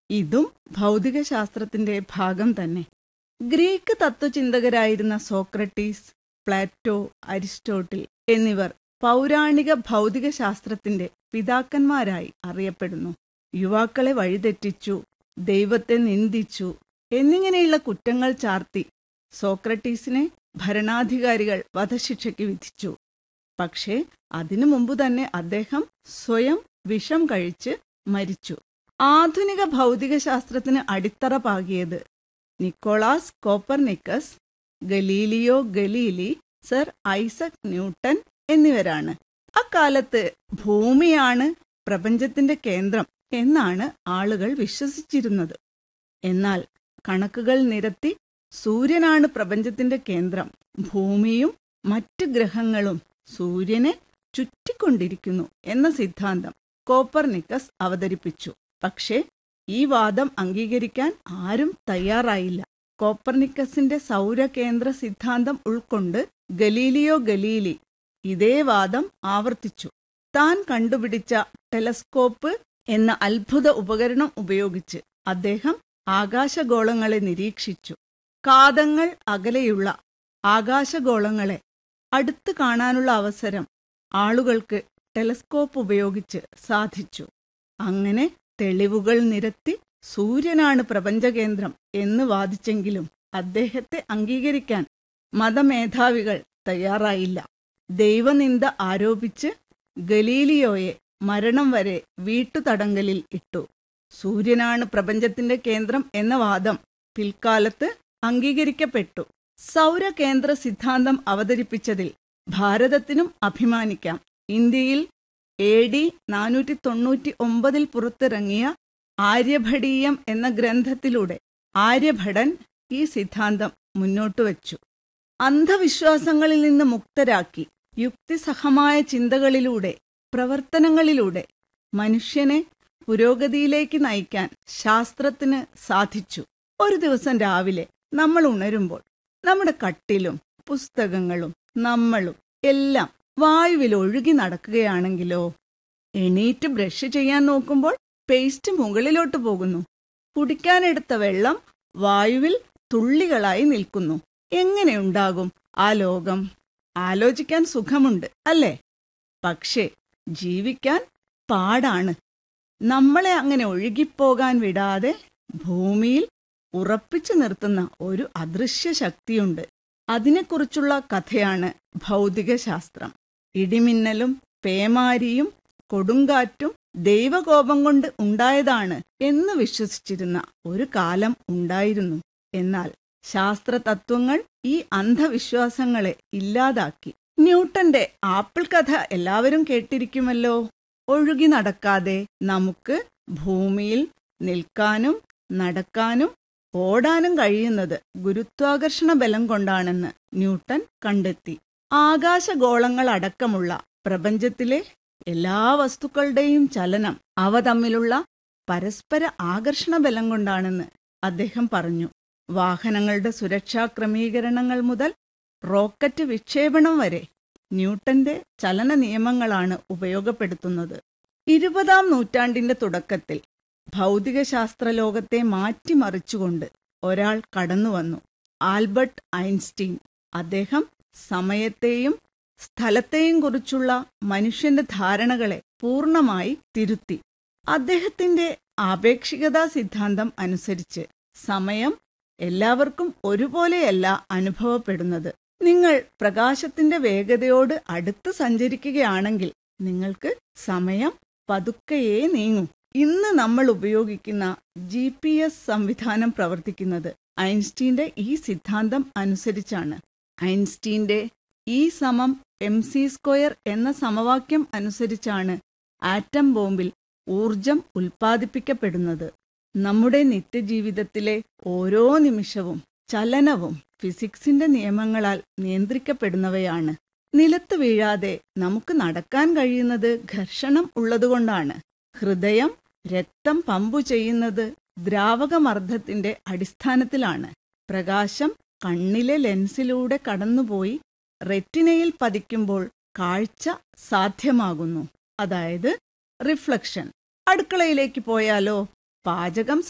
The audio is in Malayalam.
ഇതും ഭൗതികശാസ്ത്രത്തിന്റെ ഭാഗം തന്നെ ഗ്രീക്ക് തത്വചിന്തകരായിരുന്ന സോക്രട്ടീസ് പ്ലാറ്റോ അരിസ്റ്റോട്ടിൽ എന്നിവർ പൗരാണിക ഭൗതികശാസ്ത്രത്തിന്റെ പിതാക്കന്മാരായി അറിയപ്പെടുന്നു യുവാക്കളെ വഴിതെറ്റിച്ചു ദൈവത്തെ നിന്ദിച്ചു എന്നിങ്ങനെയുള്ള കുറ്റങ്ങൾ ചാർത്തി സോക്രട്ടീസിനെ ഭരണാധികാരികൾ വധശിക്ഷയ്ക്ക് വിധിച്ചു പക്ഷേ അതിനു മുമ്പ് തന്നെ അദ്ദേഹം സ്വയം വിഷം കഴിച്ച് മരിച്ചു ആധുനിക ഭൗതികശാസ്ത്രത്തിന് അടിത്തറ പാകിയത് Nicolaus Copernicus Galileo Galilei sir Isaac Newton എന്നിവരാണ് അക്കാലത്ത് ഭൂമിയാണ് പ്രപഞ്ചത്തിന്റെ കേന്ദ്രം എന്നാണ് ആളുകൾ വിശ്വസിച്ചിരുന്നത് എന്നാൽ കണക്കുകൾ നിരത്തി സൂര്യനാണ് പ്രപഞ്ചത്തിന്റെ കേന്ദ്രം ഭൂമിയും മറ്റ് ഗ്രഹങ്ങളും സൂര്യനെ ചുറ്റിക്കൊണ്ടിരിക്കുന്നു എന്ന സിദ്ധാന്തം കോപ്പർനിക്കസ് അവതരിപ്പിച്ചു പക്ഷേ ഈ വാദം അംഗീകരിക്കാൻ ആരും തയ്യാറായില്ല കോപ്പർനിക്കസിന്റെ സൗരകേന്ദ്ര സിദ്ധാന്തം ഉൾക്കൊണ്ട് ഗലീലിയോ ഗലീലി ഇതേ വാദം ആവർത്തിച്ചു താൻ കണ്ടുപിടിച്ച ടെലസ്കോപ്പ് എന്ന അത്ഭുത ഉപകരണം ഉപയോഗിച്ച് അദ്ദേഹം ആകാശഗോളങ്ങളെ നിരീക്ഷിച്ചു കാതങ്ങൾ അകലെയുള്ള ആകാശഗോളങ്ങളെ അടുത്ത് കാണാനുള്ള അവസരം ആളുകൾക്ക് ടെലസ്കോപ്പ് ഉപയോഗിച്ച് സാധിച്ചു അങ്ങനെ തെളിവുകൾ നിരത്തി സൂര്യനാണ് പ്രപഞ്ചകേന്ദ്രം എന്ന് വാദിച്ചെങ്കിലും അദ്ദേഹത്തെ അംഗീകരിക്കാൻ മതമേധാവികൾ തയ്യാറായില്ല ദൈവനിന്ദ ആരോപിച്ച് ഗലീലിയോയെ മരണം വരെ വീട്ടുതടങ്കലിൽ ഇട്ടു സൂര്യനാണ് പ്രപഞ്ചത്തിന്റെ കേന്ദ്രം എന്ന വാദം പിൽക്കാലത്ത് അംഗീകരിക്കപ്പെട്ടു സൗരകേന്ദ്ര സിദ്ധാന്തം അവതരിപ്പിച്ചതിൽ ഭാരതത്തിനും അഭിമാനിക്കാം ഇന്ത്യയിൽ എ ഡി നാനൂറ്റി തൊണ്ണൂറ്റി ഒമ്പതിൽ പുറത്തിറങ്ങിയ ആര്യഭടീയം എന്ന ഗ്രന്ഥത്തിലൂടെ ആര്യഭടൻ ഈ സിദ്ധാന്തം മുന്നോട്ട് വച്ചു അന്ധവിശ്വാസങ്ങളിൽ നിന്ന് മുക്തരാക്കി യുക്തിസഹമായ ചിന്തകളിലൂടെ പ്രവർത്തനങ്ങളിലൂടെ മനുഷ്യനെ പുരോഗതിയിലേക്ക് നയിക്കാൻ ശാസ്ത്രത്തിന് സാധിച്ചു ഒരു ദിവസം രാവിലെ നമ്മൾ ഉണരുമ്പോൾ നമ്മുടെ കട്ടിലും പുസ്തകങ്ങളും നമ്മളും എല്ലാം വായുവിൽ ഒഴുകി നടക്കുകയാണെങ്കിലോ എണീറ്റ് ബ്രഷ് ചെയ്യാൻ നോക്കുമ്പോൾ പേസ്റ്റ് മുകളിലോട്ട് പോകുന്നു കുടിക്കാനെടുത്ത വെള്ളം വായുവിൽ തുള്ളികളായി നിൽക്കുന്നു എങ്ങനെയുണ്ടാകും ആ ലോകം ആലോചിക്കാൻ സുഖമുണ്ട് അല്ലേ പക്ഷേ ജീവിക്കാൻ പാടാണ് നമ്മളെ അങ്ങനെ ഒഴുകിപ്പോകാൻ വിടാതെ ഭൂമിയിൽ ഉറപ്പിച്ചു നിർത്തുന്ന ഒരു അദൃശ്യ ശക്തിയുണ്ട് അതിനെക്കുറിച്ചുള്ള കഥയാണ് ഭൗതികശാസ്ത്രം ഇടിമിന്നലും പേമാരിയും കൊടുങ്കാറ്റും ദൈവകോപം കൊണ്ട് ഉണ്ടായതാണ് എന്ന് വിശ്വസിച്ചിരുന്ന ഒരു കാലം ഉണ്ടായിരുന്നു എന്നാൽ ശാസ്ത്ര തത്വങ്ങൾ ഈ അന്ധവിശ്വാസങ്ങളെ ഇല്ലാതാക്കി ന്യൂട്ടന്റെ ആപ്പിൾ കഥ എല്ലാവരും കേട്ടിരിക്കുമല്ലോ ഒഴുകി നടക്കാതെ നമുക്ക് ഭൂമിയിൽ നിൽക്കാനും നടക്കാനും ഓടാനും കഴിയുന്നത് ഗുരുത്വാകർഷണ ബലം കൊണ്ടാണെന്ന് ന്യൂട്ടൻ കണ്ടെത്തി ആകാശഗോളങ്ങളടക്കമുള്ള പ്രപഞ്ചത്തിലെ എല്ലാ വസ്തുക്കളുടെയും ചലനം അവ തമ്മിലുള്ള പരസ്പര ആകർഷണ ബലം കൊണ്ടാണെന്ന് അദ്ദേഹം പറഞ്ഞു വാഹനങ്ങളുടെ സുരക്ഷാ ക്രമീകരണങ്ങൾ മുതൽ റോക്കറ്റ് വിക്ഷേപണം വരെ ന്യൂട്ടന്റെ ചലന നിയമങ്ങളാണ് ഉപയോഗപ്പെടുത്തുന്നത് ഇരുപതാം നൂറ്റാണ്ടിന്റെ തുടക്കത്തിൽ ഭൗതികശാസ്ത്ര ലോകത്തെ മാറ്റിമറിച്ചുകൊണ്ട് ഒരാൾ കടന്നുവന്നു ആൽബർട്ട് ഐൻസ്റ്റീൻ അദ്ദേഹം സമയത്തെയും സ്ഥലത്തെയും കുറിച്ചുള്ള മനുഷ്യന്റെ ധാരണകളെ പൂർണ്ണമായി തിരുത്തി അദ്ദേഹത്തിന്റെ ആപേക്ഷികതാ സിദ്ധാന്തം അനുസരിച്ച് സമയം എല്ലാവർക്കും ഒരുപോലെയല്ല അനുഭവപ്പെടുന്നത് നിങ്ങൾ പ്രകാശത്തിന്റെ വേഗതയോട് അടുത്ത് സഞ്ചരിക്കുകയാണെങ്കിൽ നിങ്ങൾക്ക് സമയം പതുക്കെയേ നീങ്ങും ഇന്ന് നമ്മൾ ഉപയോഗിക്കുന്ന ജി പി എസ് സംവിധാനം പ്രവർത്തിക്കുന്നത് ഐൻസ്റ്റീന്റെ ഈ സിദ്ധാന്തം അനുസരിച്ചാണ് ഐൻസ്റ്റീന്റെ ഇ സമം എം സി സ്ക്വയർ എന്ന സമവാക്യം അനുസരിച്ചാണ് ആറ്റം ബോംബിൽ ഊർജം ഉൽപ്പാദിപ്പിക്കപ്പെടുന്നത് നമ്മുടെ നിത്യജീവിതത്തിലെ ഓരോ നിമിഷവും ചലനവും ഫിസിക്സിന്റെ നിയമങ്ങളാൽ നിയന്ത്രിക്കപ്പെടുന്നവയാണ് നിലത്ത് വീഴാതെ നമുക്ക് നടക്കാൻ കഴിയുന്നത് ഘർഷണം ഉള്ളതുകൊണ്ടാണ് ഹൃദയം രക്തം പമ്പു ചെയ്യുന്നത് ദ്രാവകമർദ്ദത്തിന്റെ അടിസ്ഥാനത്തിലാണ് പ്രകാശം കണ്ണിലെ ലെൻസിലൂടെ കടന്നുപോയി റെറ്റിനയിൽ പതിക്കുമ്പോൾ കാഴ്ച സാധ്യമാകുന്നു അതായത് റിഫ്ലക്ഷൻ അടുക്കളയിലേക്ക് പോയാലോ പാചകം